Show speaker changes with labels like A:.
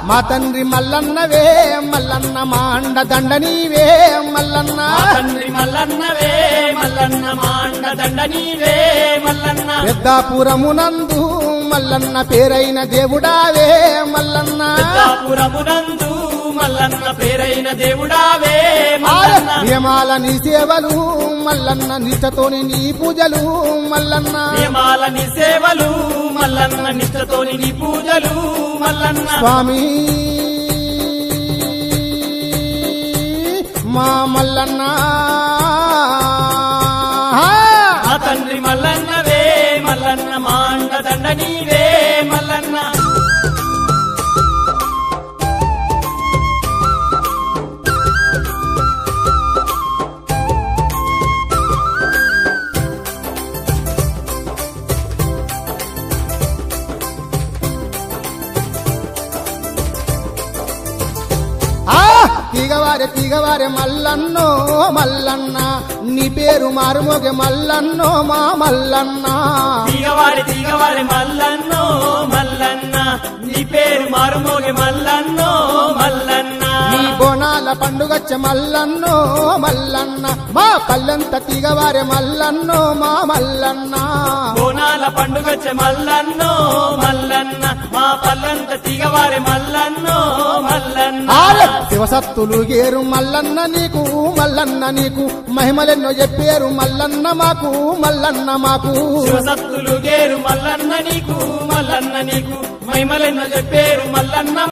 A: మా తండ్రి మల్లన్నవే మల్లన్న మా అండ దండ నీవే మల్లన్న
B: మా తండ్రి మల్లన్నవే మల్లన్న మాండ దండ నీవే మల్లన్న
A: పెద్దాపురమునందు మల్లన్న పేరైన దేవుడావే మల్లన్న
B: పెద్దాపురమునందు మల్లన్న పేరైన దేవుడావే
A: ఆయ!
B: మల్లన్న
A: నియమాల నీ సేవలు మల్లన్న నిష్టతోని నీ పూజలు మల్లన్న
B: నియమాల నీ సేవలు మల్లన్న నిష్టతోని నీ పూజలు మల్లన్న
A: స్వామి మా మల్లన్న
B: మా తండ్రి మల్లన్నవే మల్లన్న మాండ దండ నీవే మల్లన్న
A: ఆ తీగవారే తీగవారే మల్లన్నో మల్లన్న నీ పేరు మారుమోగే మల్లన్నో మా మల్లన్న
B: తీగవారి తీగవారి మల్లన్నో మల్లన్న నీ పేరు మారుమోగే మల్లన్నో మల్లన్న
A: నీ బోనాల పండుగచ్చ మల్లన్నో మల్లన్న మా పల్లెంత తీగవారే మల్లన్నో మా మల్లన్న
B: బోనాల పండుగచ్చే మల్లన్నో మల్లన్న మా పల్లంత తీగవారి మల్లన్నో మల్లన్న
A: ఆరే శివసత్తులు గేరు మల్లన్న నీకు మల్లన్న నీకు మహిమలెన్నో చెప్పారు మల్లన్న మాకు మల్లన్న మాకు
B: శివసత్తులు గేరు మల్లన్న నీకు మల్లన్న నీకు మహిమలెన్నో చెప్పేరు మల్లన్న